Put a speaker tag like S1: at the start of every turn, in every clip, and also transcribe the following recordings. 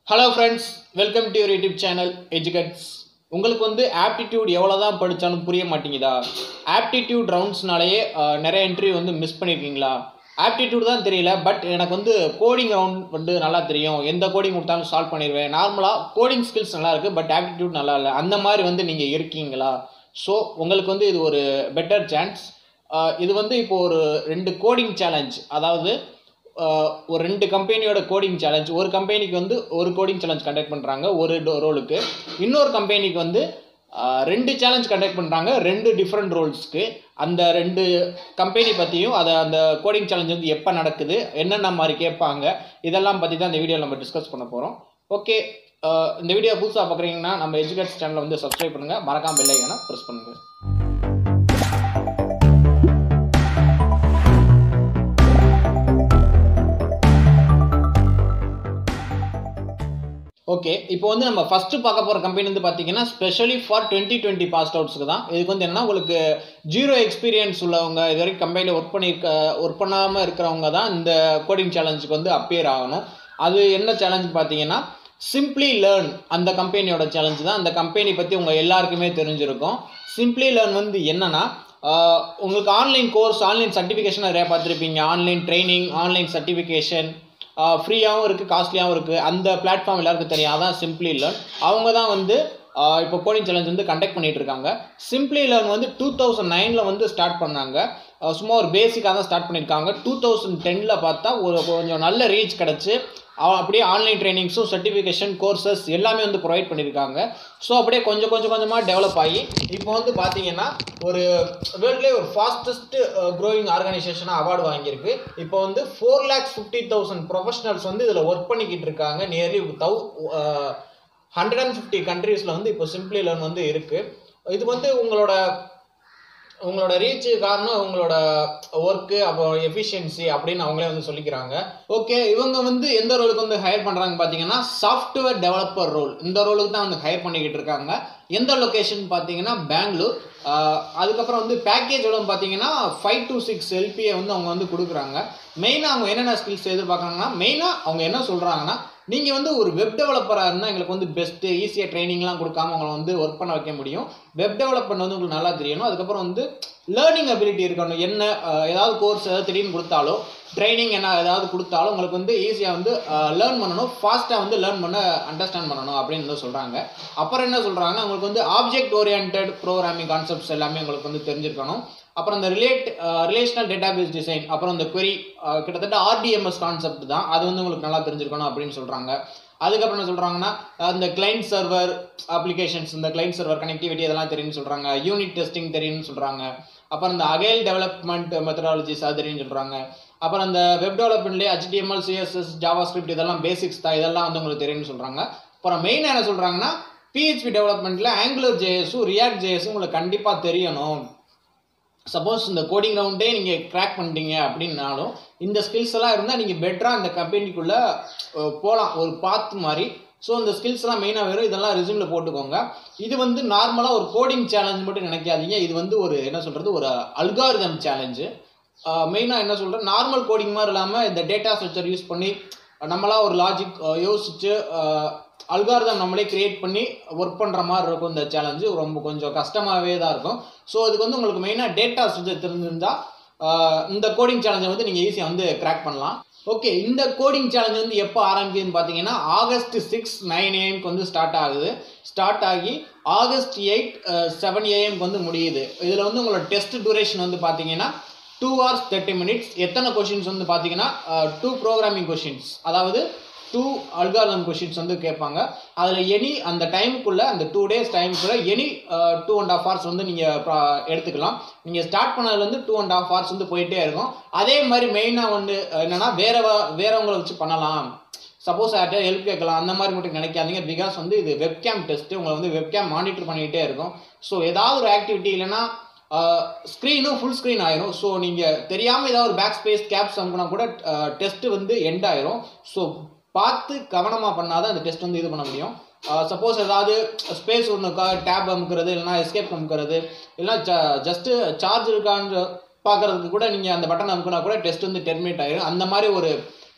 S1: hello friends welcome to your YouTube channel எஜுகட்ஸ் உங்களுக்கு வந்து ஆப்டிடியூட் எவ்வளோ தான் படித்தாலும் புரிய மாட்டேங்குதா ஆப்டிடியூட் ரவுண்ட்ஸ்னாலேயே நிறைய இன்டர்வியூ வந்து மிஸ் பண்ணியிருக்கீங்களா ஆப்டிடியூட் தான் தெரியல பட் எனக்கு வந்து கோடிங் ரவுண்ட் வந்து நல்லா தெரியும் எந்த கோடிங் கொடுத்தாலும் சால்வ் பண்ணிடுவேன் நார்மலாக கோடிங் ஸ்கில்ஸ் நல்லா இருக்குது பட் ஆப்டிடியூட் நல்லா இல்லை அந்த மாதிரி வந்து நீங்கள் இருக்கீங்களா ஸோ உங்களுக்கு வந்து இது ஒரு பெட்டர் சான்ஸ் இது வந்து இப்போ ஒரு ரெண்டு கோடிங் சேலஞ்ச் அதாவது ஆஹ் ஒரு ரெண்டு கம்பெனியோட கோடிங் சேலஞ்ச் ஒரு கம்பெனிக்கு வந்து ஒரு கோடிங் சேலஞ்ச் கண்டக்ட் பண்ணுறாங்க ஒரு ரோலுக்கு இன்னொரு கம்பெனிக்கு வந்து ஆஹ் ரெண்டு சேலஞ்ச் கண்டக்ட் பண்ணுறாங்க ரெண்டு டிஃப்ரெண்ட் ரோல்ஸ்க்கு அந்த ரெண்டு கம்பெனி பற்றியும் அதை அந்த கோடிங் சேலஞ்ச் வந்து எப்போ நடக்குது என்னென்ன மாதிரி கேட்பாங்க இதெல்லாம் பற்றி தான் இந்த வீடியோவில் நம்ம டிஸ்கஸ் பண்ண போகிறோம் ஓகே இந்த வீடியோ புதுசாக பார்க்குறீங்கன்னா நம்ம எஜுகேட் சேனலை வந்து சப்ஸ்கிரைப் பண்ணுங்கள் மறக்காம பெல் ஐக்கனை ப்ரெஸ் பண்ணுங்கள் ஓகே இப்போ வந்து நம்ம ஃபஸ்ட்டு பார்க்க போகிற கம்பெனி வந்து பார்த்தீங்கன்னா specially for twenty twenty passed அவுட்ஸ்க்கு தான் இதுக்கு வந்து என்னன்னா உங்களுக்கு ஜீரோ எக்ஸ்பீரியன்ஸ் உள்ளவங்க இது வரைக்கும் கம்பெனியில் ஒர்க் பண்ணியிருக்க ஒர்க் பண்ணாமல் இருக்கிறவங்க தான் இந்த கோடிங் சேலஞ்சுக்கு வந்து அப்பியர் ஆகணும் அது என்ன சேலஞ்ச் பார்த்தீங்கன்னா சிம்ப்ளி லேர்ன் அந்த கம்பெனியோட சேலஞ்ச் தான் அந்த கம்பெனி பற்றி உங்கள் எல்லாருக்குமே தெரிஞ்சிருக்கும் சிம்ப்ளி லேர்ன் வந்து என்னன்னா ஆஹ் உங்களுக்கு ஆன்லைன் கோர்ஸ் ஆன்லைன் சர்டிஃபிகேஷன் நிறையா பார்த்துருப்பீங்க ஆன்லைன் ட்ரைனிங் ஆன்லைன் சர்டிஃபிகேஷன் ஃப்ரீயாகவும் இருக்குது காஸ்ட்லியாகவும் இருக்குது அந்த பிளாட்ஃபார்ம் எல்லாருக்கும் தெரியும் அதான் சிம்ப்ளி லேர்ன் அவங்க தான் வந்து ஆஹ் இப்போ கோடிங் சேலஞ்ச் வந்து கண்டக்ட் பண்ணிட்டு இருக்காங்க சிம்ப்ளி லேர்ன் வந்து டூ தௌசண்ட் நைனில் வந்து ஸ்டார்ட் பண்ணாங்க ஆஹ் சும்மா ஒரு பேசிக்காக தான் ஸ்டார்ட் பண்ணியிருக்காங்க டூ தௌசண்ட் டெனில் பார்த்தா ஒரு கொஞ்சம் நல்ல ரீச் கிடச்சி அவ- அப்படியே ஆன்லைன் ட்ரைனிங்ஸும் சர்டிஃபிகேஷன் கோர்சஸ் எல்லாமே வந்து ப்ரொவைட் பண்ணியிருக்காங்க ஸோ அப்படியே கொஞ்சம் கொஞ்சம் கொஞ்சமாக டெவலப் ஆகி இப்போ வந்து பார்த்தீங்கன்னா ஒரு வேர்ல்ட்லேயே ஒரு ஃபாஸ்டஸ்ட் க்ரோயிங் ஆர்கனைசேஷனாக அவார்டு வாங்கியிருக்கு இப்போ வந்து four lakhs fifty thousand professionals வந்து இதில் ஒர்க் பண்ணிக்கிட்டு இருக்காங்க nearly two hundred and fifty கண்ட்ரீஸில் வந்து இப்போ சிம்பிளி லேர்ன் வந்து இருக்குது இது வந்து உங்களோட உங்களோட ரீச் காரணம் உங்களோட ஒர்க்கு அப்புறம் எஃபிஷியன்சி அப்படின்னு அவங்களே வந்து சொல்லிக்கிறாங்க ஓகே இவங்க வந்து எந்த ரோலுக்கு வந்து ஹையர் பண்ணுறாங்க பார்த்தீங்கன்னா சாஃப்ட்வேர் டெவலப்பர் ரோல் இந்த ரோலுக்கு தான் வந்து ஹையர் பண்ணிக்கிட்டு இருக்காங்க எந்த லொக்கேஷன் பார்த்தீங்கன்னா பெங்களூர் ஆஹ் அதுக்கப்புறம் வந்து பேக்கேஜ் எவ்வளோ பார்த்தீங்கன்னா ஃபைவ் டு சிக்ஸ் எல்பியை வந்து அவங்க வந்து கொடுக்குறாங்க மெயினாக அவங்க என்னென்ன ஸ்கில்ஸ் எதிர்பார்க்குறாங்கன்னா மெயினாக அவங்க என்ன சொல்கிறாங்கன்னா நீங்கள் வந்து ஒரு வெப் டெவலப்பராக இருந்தால் எங்களுக்கு வந்து பெஸ்ட்டு ஈஸியாக ட்ரைனிங்லாம் கொடுக்காம உங்களை வந்து ஒர்க் பண்ண வைக்க முடியும் வெப் டெவலப்மெண்ட் வந்து உங்களுக்கு நல்லா தெரியணும் அதுக்கப்புறம் வந்து லேர்னிங் அபிலிட்டி இருக்கணும் என்ன அஹ், ஏதாவது கோர்ஸ் ஏதாவது திடீர்னு கொடுத்தாலோ ட்ரைனிங் என்ன ஏதாவது கொடுத்தாலும் உங்களுக்கு வந்து ஈஸியாக வந்து லேர்ன் பண்ணணும் ஃபாஸ்ட்டாக வந்து லேர்ன் பண்ண அண்டர்ஸ்டாண்ட் பண்ணணும் அப்படின்னு வந்து சொல்கிறாங்க அப்புறம் என்ன சொல்கிறாங்க உங்களுக்கு வந்து ஆப்ஜெக்ட் ஓரியன்ட் ப்ரோக்ராமிங் கான்செப்ட்ஸ் எல்லாமே உங்களுக்கு வந்து தெரிஞ்சிருக்கணும் அப்புறம் இந்த ரிலேட் ரிலேஷனல் டேட்டாபேஸ் டிசைன் அப்புறம் இந்த query அஹ், கிட்டத்தட்ட ஆர்டிஎம்எஸ் கான்செப்ட் தான் அது வந்து உங்களுக்கு நல்லா தெரிஞ்சிருக்கணும் அப்படின்னு சொல்கிறாங்க அதுக்கப்புறம் என்ன சொல்கிறாங்கன்னா இந்த கிளைண்ட் சர்வர் அப்ளிகேஷன்ஸ் இந்த கிளைண்ட் சர்வர் கனெக்டிவிட்டி இதெல்லாம் தெரியும்னு சொல்கிறாங்க யூனிட் டெஸ்டிங் தெரியும்னு சொல்கிறாங்க அப்புறம் இந்த அகைல் டெவலப்மெண்ட் மெத்தடாலஜிஸ் அது தெரியும்னு சொல்கிறாங்க அப்புறம் இந்த வெப் டெவலப்மெண்ட்லேயே HTML CSS ஜாவா ஸ்கிரிப்ட் இதெல்லாம் பேசிக்ஸ் தான் இதெல்லாம் வந்து உங்களுக்கு தெரியும்னு சொல்கிறாங்க அப்புறம் மெயினாக என்ன சொல்கிறாங்கன்னா PHP டெவலப்மெண்ட்டில் ஆங்குலர் ஜேஎஸும் ரியாக்ட் ஜேஎஸும் உங்களுக்கு கண்டிப்பாக தெரியணும் சப்போஸ் இந்த கோடிங் ரவுண்டே நீங்கள் கிராக் பண்ணிட்டீங்க அப்படின்னாலும் இந்த ஸ்கில்ஸ் எல்லாம் இருந்தால் நீங்கள் பெட்டராக இந்த கம்பெனிக்குள்ளே போகலாம் ஒரு பாத் மாதிரி ஸோ இந்த ஸ்கில்ஸ் எல்லாம் மெயினாக வரும் இதெல்லாம் ரெஸ்யூமில் போட்டுக்கோங்க இது வந்து நார்மலாக ஒரு கோடிங் சேலஞ்ச் மட்டும் நினைக்காதீங்க இது வந்து ஒரு என்ன சொல்கிறது ஒரு அல்காரிதம் சேலஞ்சு மெயினாக என்ன சொல்கிறேன் நார்மல் கோடிங் மாதிரி இல்லாமல் இந்த டேட்டா ஸ்ட்ரக்சர் யூஸ் பண்ணி நம்மளா ஒரு லாஜிக் யோசிச்சு அல்காரிதம் நம்மளே கிரியேட் பண்ணி ஒர்க் பண்ணுற மாதிரி இருக்கும் இந்த சேலஞ்சு ரொம்ப கொஞ்சம் கஷ்டமாகவே தான் இருக்கும் ஸோ இதுக்கு வந்து உங்களுக்கு மெயினாக டேட்டா ஸ்ட்ரக்சர் தெரிஞ்சிருந்தால் இந்த கோடிங் சேலஞ்சை வந்து நீங்கள் ஈஸியாக வந்து கிராக் பண்ணலாம் ஓகே இந்த கோடிங் சேலஞ்ச் வந்து எப்போ ஆரம்பிக்குதுன்னு பார்த்தீங்கன்னா ஆகஸ்ட் சிக்ஸ் நைன் ஏஎம்க்கு வந்து ஸ்டார்ட் ஆகுது ஸ்டார்ட் ஆகி ஆகஸ்ட் எயிட் செவன் ஏஎம்க்கு வந்து முடியுது இதில் வந்து உங்களோட டெஸ்ட் டூரேஷன் வந்து பார்த்தீங்கன்னா டூ ஹவர்ஸ் தேர்ட்டி மினிட்ஸ் எத்தனை கொஷின்ஸ் வந்து பார்த்தீங்கன்னா டூ ப்ரோக்ராமிங் கொஷின்ஸ் அதாவது டூ அல்காரிதம் கொஷின்ஸ் வந்து கேட்பாங்க அதில் எனி அந்த டைமுக்குள்ளே அந்த டூ டேஸ் டைமுக்குள்ளே any two and half hours வந்து நீங்கள் எடுத்துக்கலாம் நீங்கள் ஸ்டார்ட் பண்ணதுலேருந்து டூ அண்ட் ஆஃப் ஹவர்ஸ் வந்து போயிட்டே இருக்கும் அதே மாதிரி மெயினாக வந்து என்னென்னா வேற வேறவங்களை வச்சு பண்ணலாம் சப்போஸ் யார்கிட்ட ஹெல்ப் கேட்கலாம் அந்த மாதிரி மட்டும் நினைக்காதீங்க பிகாஸ் வந்து இது வெப்கேம் டெஸ்ட்டு உங்களை வந்து வெப்கேம் மானிட்டர் பண்ணிகிட்டே இருக்கும் ஸோ ஏதாவது ஒரு ஆக்டிவிட்டி இல்லைன்னா ஸ்க்ரீனும் ஃபுல் ஸ்க்ரீன் ஆயிரும் ஸோ நீங்கள் தெரியாமல் ஏதாவது ஒரு பேக் ஸ்பேஸ் கேப்ஸ் அனுப்புனா கூட டெஸ்ட் வந்து எண்ட் ஆயிரும் ஸோ பார்த்து கவனமாக பண்ணாதான் அந்த டெஸ்ட் வந்து இது பண்ண முடியும் சப்போஸ் ஏதாவது ஸ்பேஸ் ஒன்றுக்கா டேப் அமுக்கிறது இல்லைனா எஸ்கேப் அமுக்கிறது இல்லைனா ஜஸ்ட்டு சார்ஜ் இருக்கான்னு பார்க்கறதுக்கு கூட நீங்கள் அந்த பட்டன் அமுக்குனா கூட டெஸ்ட் வந்து டெர்மினேட் ஆயிரும் அந்த மாதிரி ஒரு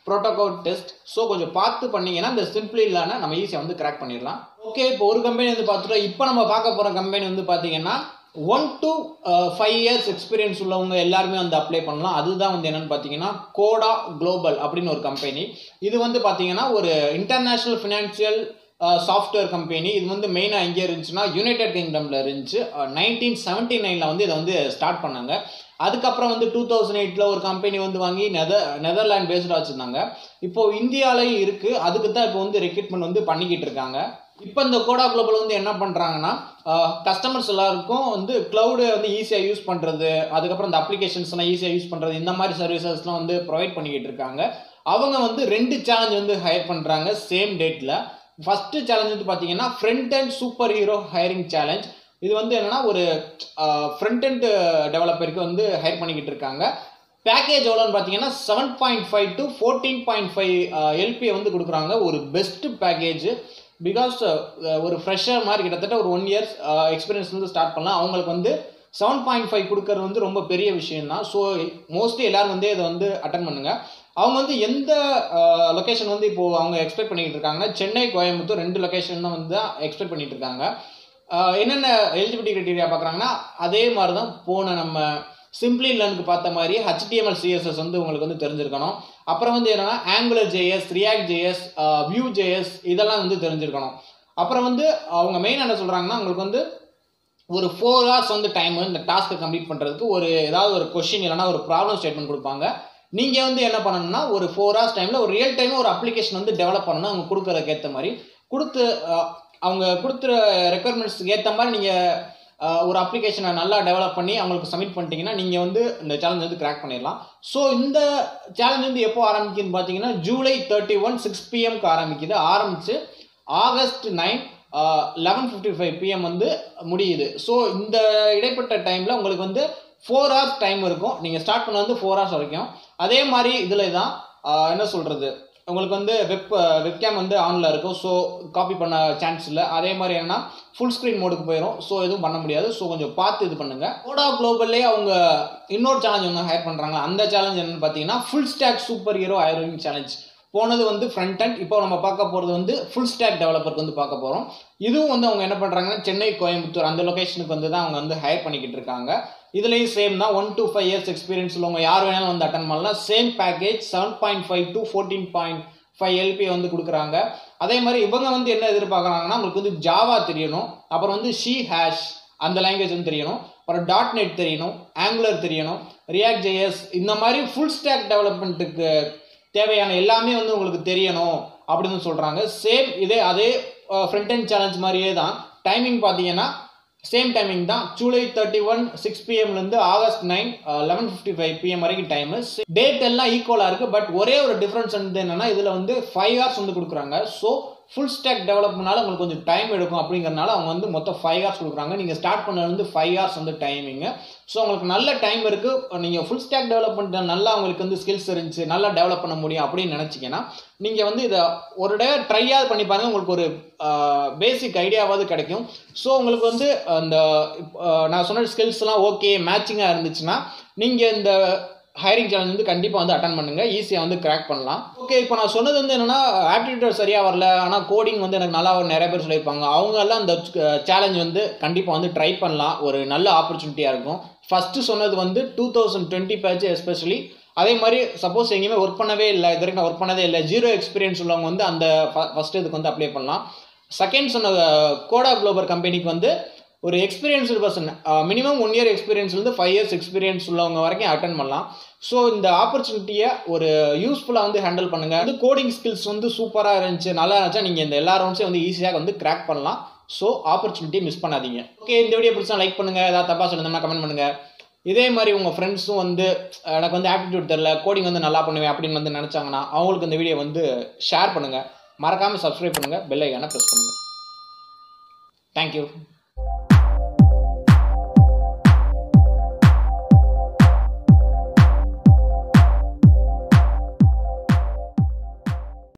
S1: ப்ரோட்டோகால் டெஸ்ட் ஸோ கொஞ்சம் பார்த்து பண்ணீங்கன்னா இந்த சிம்பிளி இல்லாமல் நம்ம ஈஸியாக வந்து கிராக் பண்ணிடலாம் ஓகே இப்போ ஒரு கம்பெனி வந்து பார்த்துட்டோம் இப்போ நம்ம பார்க்க போகிற கம்பெனி வந்து பார்த்தீங்கன்னா one to five years experience உள்ளவங்க எல்லாருமே வந்து அப்ளை பண்ணலாம் அதுதான் வந்து என்னென்னு பார்த்தீங்கன்னா கோடா குளோபல் அப்படின்னு ஒரு கம்பெனி இது வந்து பார்த்தீங்கன்னா ஒரு இன்டர்நேஷ்னல் ஃபினான்ஷியல் சாஃப்ட்வேர் கம்பெனி இது வந்து மெயினாக எங்கே இருந்துச்சுன்னா யுனைடெட் கிங்டமில் இருந்துச்சு நைன்டீன் செவன்ட்டி நைனில் வந்து இதை வந்து ஸ்டார்ட் பண்ணாங்க அதுக்கப்புறம் வந்து டூ தௌசண்ட் எயிட்டில் ஒரு கம்பெனி வந்து வாங்கி நெதர் நெதர்லாண்ட் பேஸ்டாக வச்சுருந்தாங்க இப்போ இந்தியாலையும் இருக்குது அதுக்கு தான் இப்போ வந்து ரெக்ரூட்மெண்ட் வந்து பண்ணிக்கிட்டு இருக்காங்க இப்போ இந்த கோடா குளோபல் வந்து என்ன பண்ணுறாங்கன்னா கஸ்டமர்ஸ் எல்லாருக்கும் வந்து க்ளவுடு வந்து ஈஸியாக யூஸ் பண்ணுறது அதுக்கப்புறம் இந்த அப்ளிகேஷன்ஸ்லாம் ஈஸியாக யூஸ் பண்ணுறது இந்த மாதிரி சர்வீசஸ்லாம் வந்து ப்ரொவைட் பண்ணிக்கிட்டு இருக்காங்க அவங்க வந்து ரெண்டு சேலஞ்ச் வந்து ஹையர் பண்ணுறாங்க சேம் டேட்டில் ஃபஸ்ட்டு சேலஞ்ச் வந்து பார்த்தீங்கன்னா front and super hero hiring challenge இது வந்து என்னன்னா ஒரு ஃப்ரண்ட் அண்ட் டெவலப்பருக்கு வந்து ஹையர் பண்ணிக்கிட்டு இருக்காங்க பேக்கேஜ் எவ்வளோன்னு பார்த்தீங்கன்னா seven point five to fourteen point five எல்பியை வந்து கொடுக்குறாங்க ஒரு பெஸ்ட் பேக்கேஜ் பிகாஸ் ஒரு ஃப்ரெஷர் மாதிரி கிட்டத்தட்ட ஒரு ஒன் இயர்ஸ் எக்ஸ்பீரியன்ஸ் வந்து ஸ்டார்ட் பண்ணலாம் அவங்களுக்கு வந்து செவன் பாயிண்ட் ஃபைவ் கொடுக்கறது வந்து ரொம்ப பெரிய விஷயம் தான் ஸோ மோஸ்ட்லி எல்லோரும் வந்து இதை வந்து அட்டன் பண்ணுங்கள் அவங்க வந்து எந்த லொக்கேஷன் வந்து இப்போது அவங்க எக்ஸ்பெக்ட் பண்ணிக்கிட்டு இருக்காங்க சென்னை கோயம்புத்தூர் ரெண்டு லொக்கேஷன் தான் வந்து எக்ஸ்பெக்ட் பண்ணிட்டு இருக்காங்க என்னென்ன எலிஜிபிலிட்டி க்ரைட்டீரியா பார்க்குறாங்கன்னா அதே மாதிரி தான் போன நம்ம சிம்பிளி லேர்னுக்கு பார்த்த மாதிரி ஹெச்டிஎம்எல் சிஎஸ்எஸ் வந்து உங்களுக்கு வந்து தெரிஞ்சிருக்கணும் அப்புறம் வந்து என்னன்னா Angular JS React JS Vue JS இதெல்லாம் வந்து தெரிஞ்சிருக்கணும் அப்புறம் வந்து அவங்க மெயின் என்ன சொல்கிறாங்கன்னா உங்களுக்கு வந்து ஒரு ஃபோர் ஹவர்ஸ் வந்து டைம் இந்த டாஸ்க்கை கம்ப்ளீட் பண்ணுறதுக்கு ஒரு ஏதாவது ஒரு கொஷின் இல்லைனா ஒரு ப்ராப்ளம் ஸ்டேட்மெண்ட் கொடுப்பாங்க நீங்கள் வந்து என்ன பண்ணணும்னா ஒரு ஃபோர் ஹவர்ஸ் டைமில் ஒரு ரியல் டைமில் ஒரு அப்ளிகேஷன் வந்து டெவலப் பண்ணணும் அவங்க கொடுக்குறதுக்கு ஏற்ற மாதிரி கொடுத்து அவங்க கொடுத்துற ரெக்குயர்மெண்ட்ஸ்க்கு ஏற்ற மாதிரி நீங்கள் ஒரு அப்ளிகேஷனை நல்லா டெவலப் பண்ணி அவங்களுக்கு சப்மிட் பண்ணிட்டீங்கன்னா நீங்கள் வந்து இந்த சேலஞ்ச் வந்து கிராக் பண்ணிடலாம் ஸோ இந்த சேலஞ்ச் வந்து எப்போ ஆரம்பிக்குதுன்னு பார்த்தீங்கன்னா ஜூலை தேர்ட்டி ஒன் சிக்ஸ் பிஎம்க்கு ஆரம்பிக்குது ஆரம்பித்து August nine eleven fifty five PM வந்து முடியுது ஸோ இந்த இடைப்பட்ட டைமில் உங்களுக்கு வந்து ஃபோர் ஹவர்ஸ் டைம் இருக்கும் நீங்கள் ஸ்டார்ட் பண்ண வந்து ஃபோர் ஹவர்ஸ் வரைக்கும் அதே மாதிரி இதில் தான் என்ன சொல்கிறது உங்களுக்கு வந்து வெப் வெப்கேம் வந்து ஆனில் இருக்கும் ஸோ காப்பி பண்ண சான்ஸ் இல்லை அதே மாதிரி என்னன்னா ஃபுல் ஸ்க்ரீன் மோடுக்கு போயிடும் ஸோ எதுவும் பண்ண முடியாது ஸோ கொஞ்சம் பார்த்து இது பண்ணுங்கள் கோடா குளோபல்லே அவங்க இன்னொரு சேலஞ்ச் ஒன்று ஹையர் பண்ணுறாங்க அந்த சேலஞ்ச் என்னன்னு பார்த்தீங்கன்னா full stack super hero hiring challenge போனது வந்து ஃப்ரண்ட் அண்ட் இப்போ நம்ம பார்க்க போகிறது வந்து ஃபுல் ஸ்டாக் டெவலப்பருக்கு வந்து பார்க்க போகிறோம் இதுவும் வந்து அவங்க என்ன பண்ணுறாங்கன்னா சென்னை கோயம்புத்தூர் அந்த லொக்கேஷனுக்கு வந்து தான் அவங்க வந்து ஹையர் பண்ணிக்கிட்டு இருக்காங்க இதுலேயும் சேம் தான் one to five years experience உள்ளவங்க யார் வேணாலும் வந்து அட்டன் பண்ணலாம் same package seven point five to fourteen point five LP வந்து கொடுக்குறாங்க அதே மாதிரி இவங்க வந்து என்ன எதிர்பார்க்குறாங்கன்னா உங்களுக்கு வந்து ஜாவா தெரியணும் அப்புறம் வந்து ஷி ஹேஷ் அந்த லாங்குவேஜ் வந்து தெரியணும் அப்புறம் டாட் நெட் தெரியணும் ஆங்குலர் தெரியணும் ரியாக்ட் ஜேஎஸ் இந்த மாதிரி ஃபுல் ஸ்டாக் டெவலப்மெண்ட்டுக்கு தேவையான எல்லாமே வந்து உங்களுக்கு தெரியணும் அப்படின்னு சொல்கிறாங்க சேம் இதே அதே ஃப்ரண்ட் அண்ட் சேலஞ்ச் மாதிரியே தான் டைமிங் பார்த்தீங்கன்னா சேம் டைமிங் தான் ஜூலை தேர்ட்டி ஒன் சிக்ஸ் பிஎம்லேருந்து August nine eleven fifty five PM வரைக்கும் டைமு டேட் எல்லாம் ஈக்குவலாக இருக்குது பட் ஒரே ஒரு டிஃப்ரென்ஸ் வந்து என்னென்னா இதில் வந்து ஃபைவ் ஹவர்ஸ் வந்து கொடுக்குறாங்க ஸோ ஃபுல் ஸ்டாக் டெவலப்னால உங்களுக்கு கொஞ்சம் டைம் எடுக்கும் அப்படிங்கிறனால அவங்க வந்து மொத்தம் ஃபைவ் ஹவர்ஸ் கொடுக்குறாங்க நீங்கள் ஸ்டார்ட் பண்ணது வந்து ஃபைவ் ஹவர்ஸ் வந்து டைமிங்கு ஸோ உங்களுக்கு நல்ல டைம் இருக்குது நீங்கள் ஃபுல் ஸ்டாக் டெவலப்மெண்ட் நல்லா உங்களுக்கு வந்து ஸ்கில்ஸ் இருந்துச்சு நல்லா டெவலப் பண்ண முடியும் அப்படின்னு நினச்சிங்கன்னா நீங்கள் வந்து இதை ஒரு டே ட்ரையாவது பண்ணி பாருங்கள் உங்களுக்கு ஒரு பேசிக் ஐடியாவாவது கிடைக்கும் ஸோ உங்களுக்கு வந்து அந்த நான் சொன்ன ஸ்கில்ஸ்லாம் ஓகே மேட்சிங்காக இருந்துச்சுன்னா நீங்கள் இந்த ஹைரிங் சேலஞ்ச் வந்து கண்டிப்பாக வந்து அட்டன் பண்ணுங்கள் ஈஸியாக வந்து கிராக் பண்ணலாம் ஓகே இப்போ நான் சொன்னது வந்து என்னென்னா ஆப்டிடியூட் சரியாக வரல ஆனால் கோடிங் வந்து எனக்கு நல்லா நிறைய பேர் சொல்லியிருப்பாங்க அவங்க எல்லாம் அந்த சேலஞ்ச் வந்து கண்டிப்பாக வந்து ட்ரை பண்ணலாம் ஒரு நல்ல ஆப்பர்ச்சுனிட்டியாக இருக்கும் ஃபஸ்ட்டு சொன்னது வந்து two thousand twenty batch especially அதே மாதிரி சப்போஸ் எங்கேயுமே ஒர்க் பண்ணவே இல்லை இது வரைக்கும் ஒர்க் பண்ணதே இல்லை ஜீரோ எக்ஸ்பீரியன்ஸ் உள்ளவங்க வந்து அந்த ஃபஸ்ட்டு இதுக்கு வந்து அப்ளை பண்ணலாம் செகண்ட் சொன்ன கோடா குளோபர் கம்பெனிக்கு வந்து ஒரு experienced person minimum one year எக்ஸ்பீரியன்ஸ்லேருந்து ஃபைவ் இயர்ஸ் எக்ஸ்பீரியன்ஸ் உள்ளவங்க வரைக்கும் அட்டன் பண்ணலாம் ஸோ இந்த ஆப்பர்ச்சுனிட்டியை ஒரு யூஸ்ஃபுல்லாக வந்து ஹேண்டில் பண்ணுங்கள் வந்து கோடிங் ஸ்கில்ஸ் வந்து சூப்பராக இருந்துச்சு நல்லா இருந்துச்சா நீங்கள் இந்த எல்லா ரவுண்ட்ஸையும் வந்து ஈஸியாக வந்து கிராக் பண்ணலாம் ஸோ ஆப்பர்ச்சுனிட்டியை மிஸ் பண்ணாதீங்க ஓகே இந்த வீடியோ பிடிச்சா லைக் பண்ணுங்கள் ஏதாவது தப்பாக சொல்லியிருந்தோம்னா கமெண்ட் பண்ணுங்கள் இதே மாதிரி உங்கள் ஃப்ரெண்ட்ஸும் வந்து எனக்கு வந்து ஆப்டிடியூட் தெரில கோடிங் வந்து நல்லா பண்ணுவேன் அப்படின்னு வந்து நினச்சாங்கன்னா அவங்களுக்கு இந்த வீடியோ வந்து ஷேர் பண்ணுங்கள் மறக்காமல் சப்ஸ்கிரைப் பண்ணுங்கள் பெல் ஐக்கான ப்ரெஸ் பண்ணுங்கள் தேங்க்யூ